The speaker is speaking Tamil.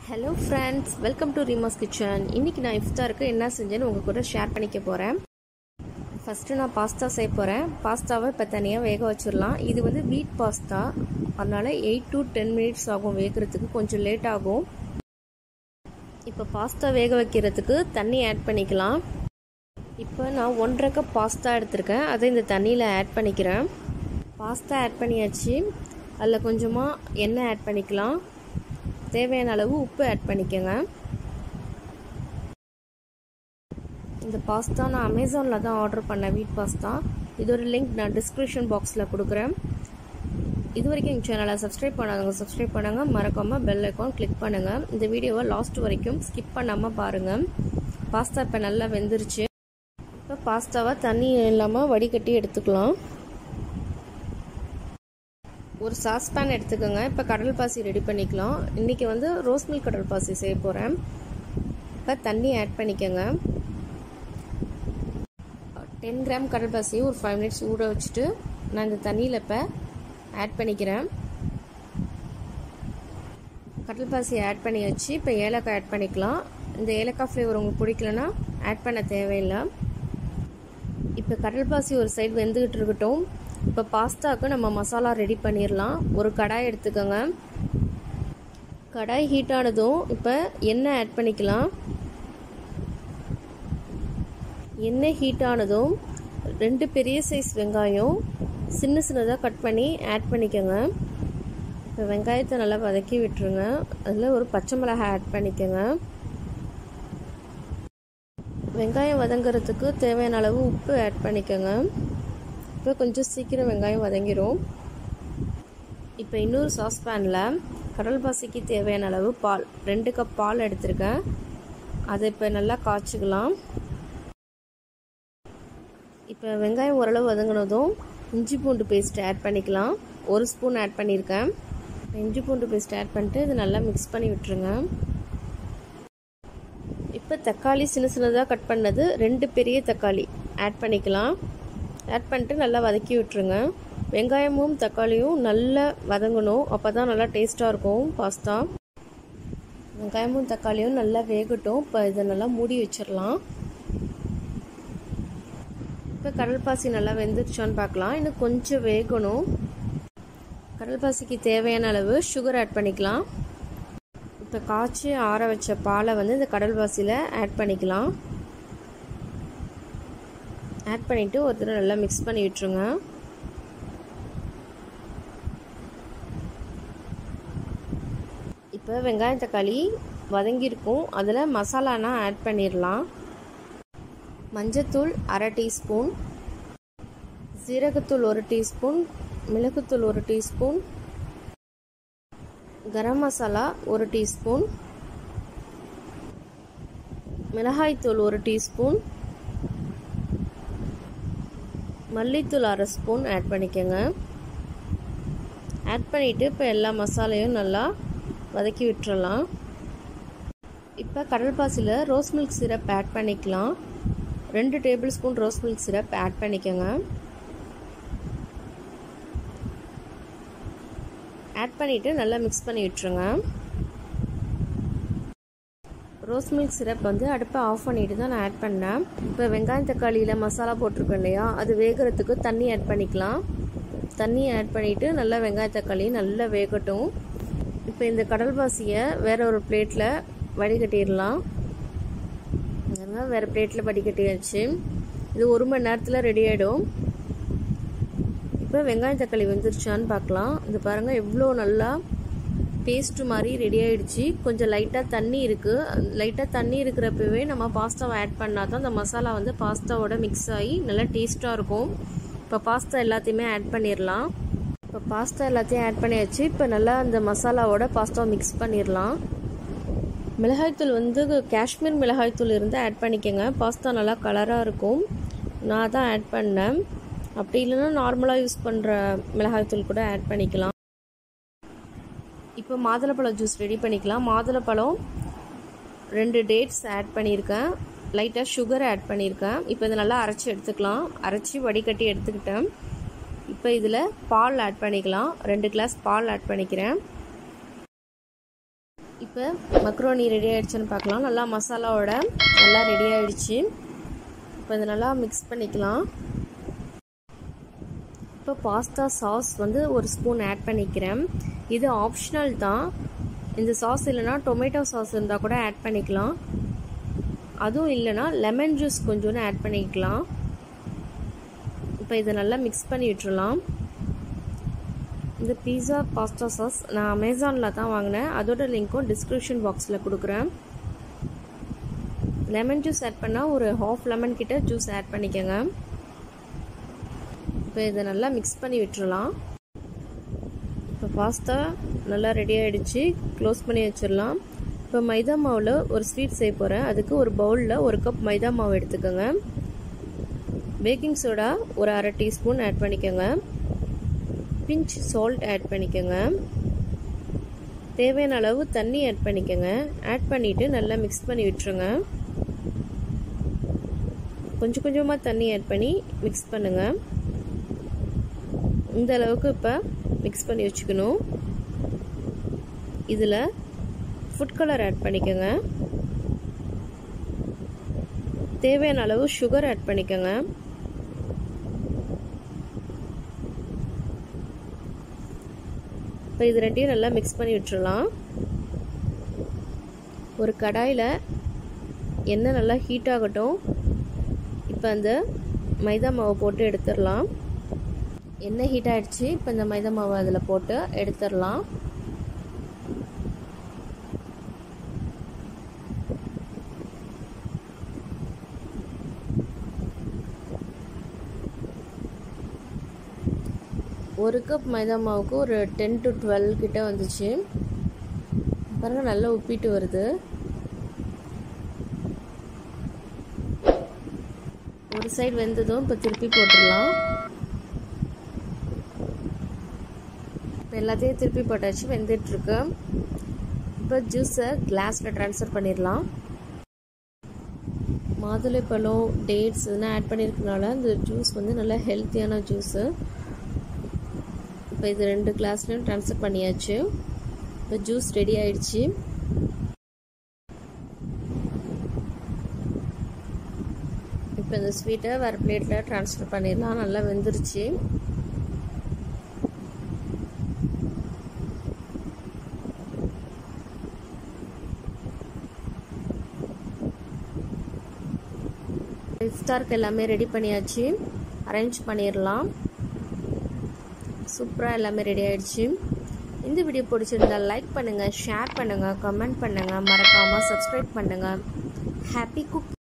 hello friends welcome to Reema's kitchen இன்றைக்கி நான் இஃப்தாருக்கு என்ன செஞ்சேன்னு உங்கள் கூட ஷேர் பண்ணிக்க போகிறேன் ஃபஸ்ட்டு நான் பாஸ்தா செய்ய போகிறேன் பாஸ்தாவை இப்போ தனியாக வேக வச்சிடலாம் இது வந்து வீட் பாஸ்தா அதனால் எயிட் டு டென் மினிட்ஸ் ஆகும் வேகிறதுக்கு கொஞ்சம் லேட் ஆகும் இப்போ பாஸ்தா வேக வைக்கிறதுக்கு தண்ணி ஆட் பண்ணிக்கலாம் இப்போ நான் ஒன்றரை கப் பாஸ்தா எடுத்திருக்கேன் அதை இந்த தண்ணியில் ஆட் பண்ணிக்கிறேன் பாஸ்தா ஆட் பண்ணியாச்சு அதில் கொஞ்சமாக எண்ணெய் ஆட் பண்ணிக்கலாம் தேவையான அளவு உப்பு ஆட் பண்ணிக்கோங்க இந்த பாஸ்தா நான் அமேசானில் தான் ஆர்டர் பண்ணேன் வீட் பாஸ்தா இதோட லிங்க் நான் டிஸ்கிரிப்ஷன் பாக்ஸில் கொடுக்குறேன் இது வரைக்கும் எங்கள் சேனலை சப்ஸ்கிரைப் பண்ணாதவங்க சப்ஸ்கிரைப் பண்ணுங்கள் மறக்காமல் பெல் ஐக்கான் கிளிக் பண்ணுங்கள் இந்த வீடியோவை லாஸ்ட் வரைக்கும் ஸ்கிப் பண்ணாமல் பாருங்கள் பாஸ்தா இப்போ நல்லா வெந்துருச்சு இப்போ பாஸ்தாவை தண்ணி இல்லாமல் வடிகட்டி எடுத்துக்கலாம் ஒரு சாஸ்பேன் எடுத்துக்கோங்க இப்போ கடல் பாசி ரெடி பண்ணிக்கலாம் இன்றைக்கி வந்து ரோஸ் மில்க் கடல் பாசி செய்ய போகிறேன் இப்போ தண்ணி ஆட் பண்ணிக்கோங்க டென் கிராம் கடல் பாசி ஒரு ஃபைவ் மினிட்ஸ் ஊற வச்சுட்டு நான் இந்த தண்ணியில் இப்போ ஆட் பண்ணிக்கிறேன் கடல் பாசி ஆட் பண்ணி வச்சு இப்போ ஏலக்காய் ஆட் பண்ணிக்கலாம் இந்த ஏலக்காய் ஃப்ளேவர் உங்களுக்கு பிடிக்கலன்னா ஆட் பண்ண தேவையில்லை இப்போ கடல் பாசி ஒரு சைடு வெந்துக்கிட்டு இருக்கட்டும் இப்போ பாஸ்தாவுக்கு நம்ம மசாலா ரெடி பண்ணிடலாம் ஒரு கடாய் எடுத்துக்கோங்க கடாய் ஹீட் ஆனதும் இப்போ எண்ணெய் ஆட் பண்ணிக்கலாம் எண்ணெய் ஹீட் ஆனதும் ரெண்டு பெரிய சைஸ் வெங்காயம் சின்ன சின்னதாக கட் பண்ணி ஆட் பண்ணிக்கோங்க இப்போ வெங்காயத்தை நல்லா வதக்கி விட்டுருங்க அதில் ஒரு பச்சை மிளகாய் ஆட் பண்ணிக்கோங்க வெங்காயம் வதங்குறதுக்கு தேவையான அளவு உப்பு ஆட் பண்ணிக்கோங்க இப்போ கொஞ்சம் சீக்கிரம் வெங்காயம் வதங்கிடும் இப்போ இன்னொரு சாஸ்பேனில் கடல் பாசிக்கு தேவையான அளவு பால் ரெண்டு கப் பால் எடுத்திருக்கேன் அதை இப்போ நல்லா காய்ச்சிக்கலாம் இப்போ வெங்காயம் ஓரளவு வதங்கினதும் இஞ்சி பூண்டு பேஸ்ட் ஆட் பண்ணிக்கலாம் ஒரு ஸ்பூன் ஆட் பண்ணியிருக்கேன் இஞ்சி பூண்டு பேஸ்ட் ஆட் பண்ணிட்டு இது நல்லா மிக்ஸ் பண்ணி விட்டுருங்க இப்போ தக்காளி சின்ன சின்னதாக கட் பண்ணது ரெண்டு பெரிய தக்காளி ஆட் பண்ணிக்கலாம் ஆட் பண்ணிட்டு நல்லா வதக்கி விட்டுருங்க வெங்காயமும் தக்காளியும் நல்லா வதங்கணும் அப்போ தான் நல்லா டேஸ்ட்டாக இருக்கும் பாஸ்தா வெங்காயமும் தக்காளியும் நல்லா வேகட்டும் இப்போ இதை நல்லா மூடி வச்சிடலாம் இப்போ கடல் பாசி நல்லா வெந்துருச்சான்னு பார்க்கலாம் இன்னும் கொஞ்சம் வேகணும் கடல் பாசிக்கு தேவையான அளவு சுகர் ஆட் பண்ணிக்கலாம் இப்போ காய்ச்சி ஆற வச்ச பாலை வந்து இந்த கடல் பாசியில் ஆட் பண்ணிக்கலாம் ஆட் பண்ணிவிட்டு ஒரு தடவை நல்லா மிக்ஸ் பண்ணி விட்டுருங்க இப்போ வெங்காயம் தக்காளி வதங்கியிருக்கும் அதில் மசாலானா ஆட் பண்ணிடலாம் மஞ்சத்தூள் அரை டீஸ்பூன் சீரகத்தூள் ஒரு டீஸ்பூன் மிளகுத்தூள் ஒரு டீஸ்பூன் கரம் மசாலா ஒரு டீஸ்பூன் மிளகாய்த்தூள் ஒரு டீஸ்பூன் மல்லித்தூள் அரை ஸ்பூன் ஆட் பண்ணிக்கோங்க ஆட் பண்ணிவிட்டு இப்போ எல்லா மசாலையும் நல்லா வதக்கி விட்டுறலாம் இப்போ கடல் பாசியில் ரோஸ் மில்க் சிரப் ஆட் பண்ணிக்கலாம் ரெண்டு tablespoon rose milk syrup add பண்ணிக்கோங்க ஆட் பண்ணிவிட்டு நல்லா மிக்ஸ் பண்ணி விட்டுருங்க ரோஸ் மில்க் சிரப் வந்து அடுப்பை ஆஃப் பண்ணிட்டு தான் நான் ஆட் பண்ணேன் இப்போ வெங்காயம் தக்காளியில் மசாலா போட்டிருக்கோம் இல்லையா அது வேகிறதுக்கு தண்ணி ஆட் பண்ணிக்கலாம் தண்ணி ஆட் பண்ணிவிட்டு நல்லா வெங்காய தக்காளி நல்லா வேகட்டும் இப்போ இந்த கடல் பாசியை வேற ஒரு பிளேட்டில் வடிகட்டிடலாம் வேறு பிளேட்டில் வடிகட்டியாச்சு இது ஒரு மணி நேரத்தில் ரெடி ஆகிடும் இப்போ வெங்காயம் தக்காளி வெந்துருச்சான்னு பார்க்கலாம் இது பாருங்கள் எவ்வளோ நல்லா பேஸ்ட் மாதிரி ரெடி ஆகிடுச்சு கொஞ்சம் லைட்டாக தண்ணி இருக்குது லைட்டாக தண்ணி இருக்கிறப்பவே நம்ம பாஸ்தாவை ஆட் பண்ணால் தான் அந்த மசாலா வந்து பாஸ்தாவோட மிக்ஸ் ஆகி நல்லா டேஸ்ட்டாக இருக்கும் இப்போ பாஸ்தா எல்லாத்தையுமே ஆட் பண்ணிடலாம் இப்போ பாஸ்தா எல்லாத்தையும் ஆட் பண்ணியாச்சு இப்போ நல்லா அந்த மசாலாவோட பாஸ்தாவை மிக்ஸ் பண்ணிடலாம் மிளகாய்த்தூள் வந்து காஷ்மீர் மிளகாய்த்தூள் இருந்து ஆட் பண்ணிக்கோங்க பாஸ்தா நல்லா கலராக இருக்கும் நான் தான் ஆட் பண்ணேன் அப்படி இல்லைன்னா நார்மலாக யூஸ் பண்ணுற மிளகாய்த்தூள் கூட ஆட் பண்ணிக்கலாம் இப்போ மாதுளப்பழம் ஜூஸ் ரெடி பண்ணிக்கலாம் மாதுளப்பழம் ரெண்டு டேட்ஸ் ஆட் பண்ணியிருக்கேன் லைட்டாக சுகர் ஆட் பண்ணியிருக்கேன் இப்போ இதை நல்லா அரைச்சி எடுத்துக்கலாம் அரைச்சி வடிகட்டி எடுத்துக்கிட்டேன் இப்போ இதில் பால் ஆட் பண்ணிக்கலாம் ரெண்டு கிளாஸ் பால் ஆட் பண்ணிக்கிறேன் இப்போ மக்ரோனி ரெடி ஆகிடுச்சுன்னு பார்க்கலாம் நல்லா மசாலாவோட நல்லா ரெடி ஆகிடுச்சு இப்போ இதை நல்லா மிக்ஸ் பண்ணிக்கலாம் இப்போ பாஸ்தா சாஸ் வந்து ஒரு ஸ்பூன் ஆட் பண்ணிக்கிறேன் இது ஆப்ஷனல் தான் இந்த சாஸ் இல்லைனா டொமேட்டோ சாஸ் இருந்தால் கூட ஆட் பண்ணிக்கலாம் அதுவும் இல்லைனா லெமன் ஜூஸ் கொஞ்சோன்னு ஆட் பண்ணிக்கலாம் இப்போ இதை நல்லா மிக்ஸ் பண்ணி விட்டுறலாம் இந்த பீஸா பாஸ்தா சாஸ் நான் அமேசானில் தான் வாங்கினேன் அதோட லிங்க்கும் டிஸ்கிரிப்ஷன் பாக்ஸில் கொடுக்குறேன் லெமன் ஜூஸ் ஆட் பண்ணால் ஒரு ஹாஃப் லெமன் கிட்ட ஜூஸ் ஆட் பண்ணிக்கோங்க இப்போ இதை நல்லா மிக்ஸ் பண்ணி விட்டுறலாம் இப்போ பாஸ்தா நல்லா ரெடி ஆகிடுச்சு க்ளோஸ் பண்ணி வச்சிடலாம் இப்போ மைதா மாவில் ஒரு ஸ்வீட் செய்ய போகிறேன் அதுக்கு ஒரு பவுலில் ஒரு கப் மைதா மாவு எடுத்துக்கோங்க பேக்கிங் சோடா ஒரு அரை டீஸ்பூன் ஆட் பண்ணிக்கோங்க பிஞ்ச் சால்ட் ஆட் பண்ணிக்கோங்க தேவையான அளவு தண்ணி ஆட் பண்ணிக்கோங்க ஆட் பண்ணிவிட்டு நல்லா மிக்ஸ் பண்ணி விட்டுருங்க கொஞ்சம் கொஞ்சமாக தண்ணி ஆட் பண்ணி மிக்ஸ் பண்ணுங்கள் இந்த அளவுக்கு இப்போ மிக்ஸ் பண்ணி வச்சுக்கணும் இதில் ஃபுட் கலர் ஆட் பண்ணிக்கோங்க தேவையான அளவு சுகர் ஆட் பண்ணிக்கோங்க இப்போ இது ரெண்டையும் நல்லா மிக்ஸ் பண்ணி விட்டுறலாம் ஒரு கடாயில் எண்ணெய் நல்லா ஹீட் ஆகட்டும் இப்போ அந்த மைதா மாவை போட்டு எடுத்துடலாம் எண்ணெய் ஹீட் ஆகிடுச்சு இப்போ இந்த மைதா மாவை அதில் போட்டு எடுத்துடலாம் ஒரு கப் மைதா மாவுக்கு ஒரு டென் டு டுவெல் கிட்ட வந்துச்சு பாருங்கள் நல்லா உப்பிட்டு வருது ஒரு சைடு வெந்ததும் இப்போ திருப்பி போட்டுடலாம் இப்போ எல்லாத்தையும் திருப்பி போட்டாச்சு வெந்துட்டுருக்கு இப்போ ஜூஸை கிளாஸில் ட்ரான்ஸ்ஃபர் பண்ணிடலாம் மாதுளைப்பழம் டேட்ஸ் இதெல்லாம் ஆட் பண்ணியிருக்கனால இந்த ஜூஸ் வந்து நல்லா ஹெல்த்தியான ஜூஸு இப்போ இது ரெண்டு கிளாஸ்லையும் ட்ரான்ஸ்ஃபர் பண்ணியாச்சு இப்போ ஜூஸ் ரெடி ஆயிடுச்சு இப்போ இந்த ஸ்வீட்டை வேறு பிளேட்டில் ட்ரான்ஸ்ஃபர் பண்ணிடலாம் நல்லா வெந்துருச்சு இஃப்தாருக்கு எல்லாமே ரெடி பண்ணியாச்சு அரேஞ்ச் பண்ணிடலாம் சூப்பராக எல்லாமே ரெடி ஆயிடுச்சு இந்த வீடியோ பிடிச்சிருந்தா லைக் பண்ணுங்கள் ஷேர் பண்ணுங்கள் கமெண்ட் பண்ணுங்கள் மறக்காமல் சப்ஸ்கிரைப் பண்ணுங்கள் ஹாப்பி குக்